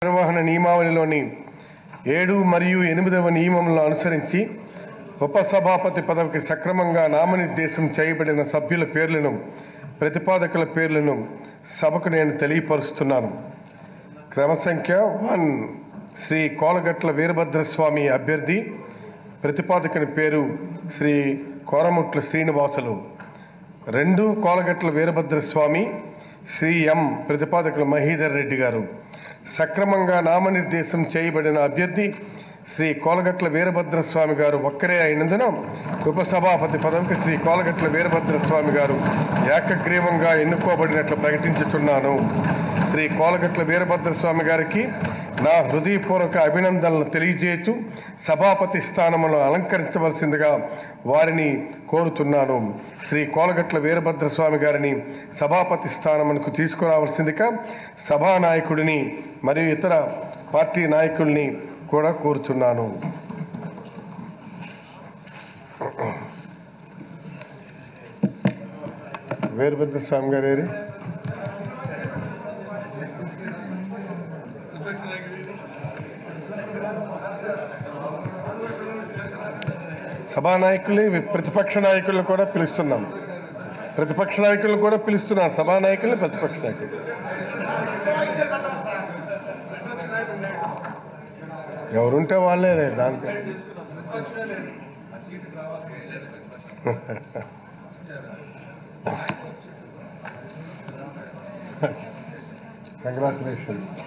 నిర్వహణ నియమావళిలోని ఏడు మరియు ఎనిమిదవ నియమములను అనుసరించి ఉపసభాపతి పదవికి సక్రమంగా నామనిర్దేశం చేయబడిన సభ్యుల పేర్లను ప్రతిపాదకుల పేర్లను సభకు నేను తెలియపరుస్తున్నాను క్రమ సంఖ్య వన్ శ్రీ కోలగట్ల వీరభద్రస్వామి అభ్యర్థి ప్రతిపాదకుని పేరు శ్రీ కోరముట్ల శ్రీనివాసులు రెండు కోలగట్ల వీరభద్రస్వామి శ్రీ ఎం ప్రతిపాదకులు మహీధర్ రెడ్డి గారు సక్రమంగా నామనిర్దేశం చేయబడిన అభ్యర్థి శ్రీ కోలగట్ల వీరభద్రస్వామి గారు ఒక్కరే అయినందున ఉపసభాపతి పదవికి శ్రీ కోలగట్ల వీరభద్రస్వామి గారు ఏకగ్రీవంగా ఎన్నుకోబడినట్లు ప్రకటించుతున్నాను శ్రీ కోలగట్ల వీరభద్రస్వామి గారికి నా హృదయపూర్వక అభినందనలు తెలియజేయచ్చు సభాపతి స్థానమును అలంకరించవలసిందిగా వారిని కోరుతున్నాను శ్రీ కోలగట్ల వీరభద్రస్వామి గారిని సభాపతి స్థానమునకు తీసుకురావాల్సిందిగా సభానాయకుడిని మరియు ఇతర పార్టీ నాయకుల్ని కూడా కోరుతున్నాను వీరభద్రస్వామి గారు ఏరి? సభానాయకుల్ని ప్రతిపక్ష నాయకులను కూడా పిలుస్తున్నాం ప్రతిపక్ష నాయకులను కూడా పిలుస్తున్నాం సభానాయకుల్ని ప్రతిపక్ష నాయకులు ఎవరుంటే వాళ్ళే దానికి కంగ్రాచులేషన్